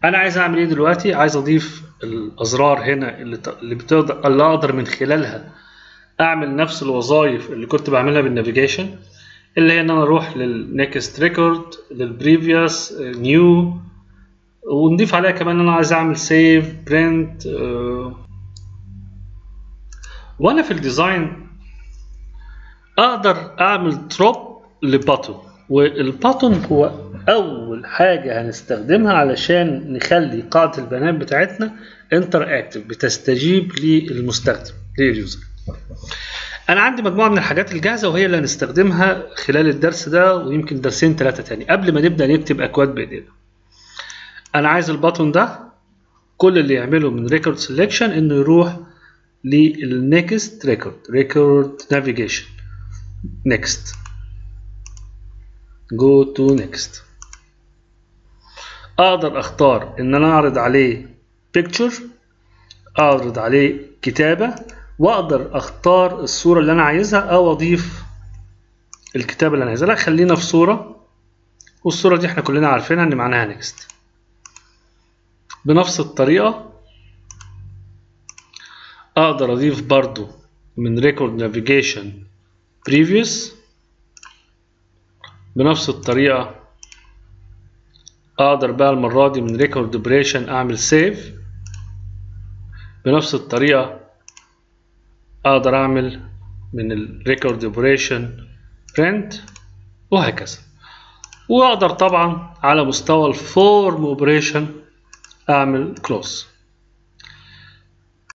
انا عايز اعمل ايه دلوقتي عايز اضيف الازرار هنا اللي ت- اللي بتقدر اللي اقدر من خلالها اعمل نفس الوظائف اللي كنت بعملها بالنافيجيشن اللي هي ان انا اروح للنكست ريكورد للبريفيوس نيو ونضيف عليها كمان ان انا عايز اعمل سيف برنت وانا في الديزاين اقدر اعمل دروب لباتون والباتون هو اول حاجه هنستخدمها علشان نخلي قاعده البيانات بتاعتنا انتر اكتف بتستجيب للمستخدم لليوزر انا عندي مجموعه من الحاجات الجاهزه وهي اللي هنستخدمها خلال الدرس ده ويمكن درسين ثلاثه تاني قبل ما نبدا نكتب اكواد بايدينا انا عايز الباتون ده كل اللي يعمله من ريكورد سيلكشن انه يروح للنكست ريكورد ريكورد نافيجيشن نيكست جو تو نيكست اقدر اختار ان انا اعرض عليه بيكتشر اعرض عليه كتابه واقدر اختار الصوره اللي انا عايزها او اضيف الكتابه اللي انا عايزها لا خلينا في صوره والصوره دي احنا كلنا عارفينها ان معناها نيكست بنفس الطريقه اقدر اضيف برضو من ريكورد نافيجيشن previous بنفس الطريقة اقدر بقى المرة دي من ريكورد اوبريشن اعمل سيف بنفس الطريقة اقدر اعمل من الريكورد اوبريشن print وهكذا واقدر طبعا على مستوى الفورم اوبريشن اعمل close